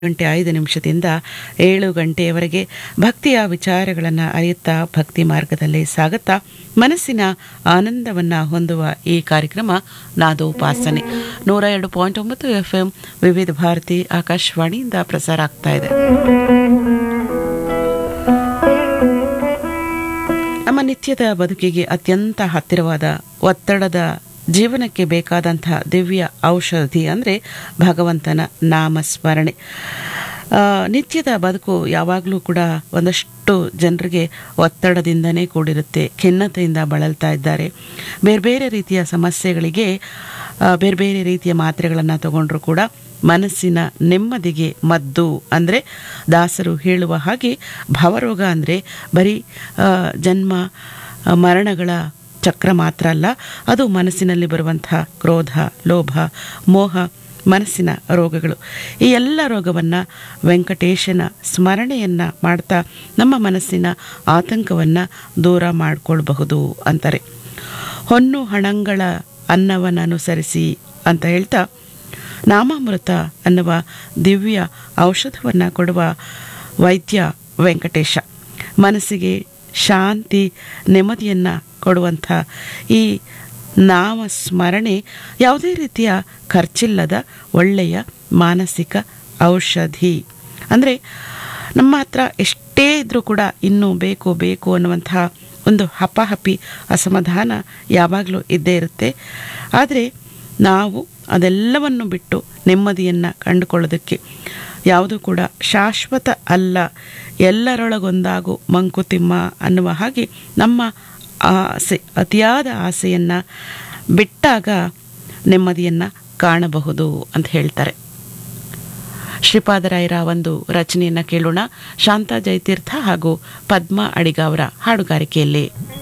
ಗಂಟೆ ಐದು ನಿಮಿಷದಿಂದ ಏಳು ಗಂಟೆಯವರೆಗೆ ಭಕ್ತಿಯ ವಿಚಾರಗಳನ್ನು ಅರಿಯುತ್ತಾ ಭಕ್ತಿ ಮಾರ್ಗದಲ್ಲಿ ಸಾಗುತ್ತಾ ಮನಸ್ಸಿನ ಆನಂದವನ್ನು ಹೊಂದುವ ಈ ಕಾರ್ಯಕ್ರಮ ನಾದೋಪಾಸನೆ ನೂರ ಎರಡು ಪಾಯಿಂಟ್ ಒಂಬತ್ತು ಎಫ್ ಎಂ ವಿವಿಧ ಭಾರತಿ ಆಕಾಶವಾಣಿಯಿಂದ ಪ್ರಸಾರ ಆಗ್ತಾ ಇದೆ ನಮ್ಮ ನಿತ್ಯದ ಬದುಕಿಗೆ ಅತ್ಯಂತ ಹತ್ತಿರವಾದ ಒತ್ತಡದ ಜೀವನಕ್ಕೆ ಬೇಕಾದಂತಹ ದಿವ್ಯ ಔಷಧಿ ಅಂದರೆ ಭಗವಂತನ ನಾಮಸ್ಮರಣೆ ಆ, ನಿತ್ಯದ ಬದುಕು ಯಾವಾಗಲೂ ಕೂಡ ಒಂದಷ್ಟು ಜನರಿಗೆ ಒತ್ತಡದಿಂದನೇ ಕೂಡಿರುತ್ತೆ ಖಿನ್ನತೆಯಿಂದ ಬಳಲ್ತಾ ಇದ್ದಾರೆ ಬೇರೆ ಬೇರೆ ರೀತಿಯ ಸಮಸ್ಯೆಗಳಿಗೆ ಆ, ಬೇರೆ ಬೇರೆ ರೀತಿಯ ಮಾತ್ರೆಗಳನ್ನು ತಗೊಂಡ್ರೂ ಕೂಡ ಮನಸ್ಸಿನ ನೆಮ್ಮದಿಗೆ ಮದ್ದು ಅಂದರೆ ದಾಸರು ಹೇಳುವ ಹಾಗೆ ಭವರೋಗ ಅಂದರೆ ಬರೀ ಆ, ಜನ್ಮ ಆ, ಮರಣಗಳ ಚಕ್ರ ಮಾತ್ರ ಅಲ್ಲ ಅದು ಮನಸ್ಸಿನಲ್ಲಿ ಬರುವಂತಹ ಕ್ರೋಧ ಲೋಭ ಮೋಹ ಮನಸ್ಸಿನ ರೋಗಗಳು ಈ ಎಲ್ಲ ರೋಗವನ್ನು ವೆಂಕಟೇಶನ ಸ್ಮರಣೆಯನ್ನು ಮಾಡ್ತಾ ನಮ್ಮ ಮನಸ್ಸಿನ ಆತಂಕವನ್ನು ದೂರ ಮಾಡಿಕೊಳ್ಬಹುದು ಅಂತಾರೆ ಹೊನ್ನು ಹಣಂಗಳ ಅನ್ನವನ್ನನುಸರಿಸಿ ಅಂತ ಹೇಳ್ತಾ ನಾಮಾಮೃತ ಅನ್ನುವ ದಿವ್ಯ ಔಷಧವನ್ನು ಕೊಡುವ ವೈದ್ಯ ವೆಂಕಟೇಶ ಮನಸ್ಸಿಗೆ ಶಾಂತಿ ನೆಮ್ಮದಿಯನ್ನು ಕೊಡುವಂಥ ಈ ನಾಮ ಸ್ಮರಣೆ ಯಾವುದೇ ರೀತಿಯ ಖರ್ಚಿಲ್ಲದ ಒಳ್ಳೆಯ ಮಾನಸಿಕ ಔಷಧಿ ಅಂದರೆ ನಮ್ಮ ಹತ್ರ ಎಷ್ಟೇ ಇದ್ದರೂ ಕೂಡ ಇನ್ನೂ ಬೇಕು ಬೇಕು ಅನ್ನುವಂತಹ ಒಂದು ಹಪಾಹಪಿ ಅಸಮಾಧಾನ ಯಾವಾಗಲೂ ಇದ್ದೇ ಇರುತ್ತೆ ಆದರೆ ನಾವು ಅದೆಲ್ಲವನ್ನು ಬಿಟ್ಟು ನೆಮ್ಮದಿಯನ್ನು ಕಂಡುಕೊಳ್ಳೋದಕ್ಕೆ ಯಾವುದು ಕೂಡ ಶಾಶ್ವತ ಅಲ್ಲ ಎಲ್ಲರೊಳಗೊಂದಾಗು ಮಂಕುತಿಮ್ಮ ಅನ್ನುವ ಹಾಗೆ ನಮ್ಮ ಆಸೆ ಅತಿಯಾದ ಆಸೆಯನ್ನು ಬಿಟ್ಟಾಗ ನೆಮ್ಮದಿಯನ್ನು ಕಾಣಬಹುದು ಅಂತ ಹೇಳ್ತಾರೆ ಶ್ರೀಪಾದರಾಯರ ಒಂದು ರಚನೆಯನ್ನು ಕೇಳೋಣ ಶಾಂತಾ ಜಯತೀರ್ಥ ಹಾಗೂ ಪದ್ಮ ಅಡಿಗ ಅವರ ಹಾಡುಗಾರಿಕೆಯಲ್ಲಿ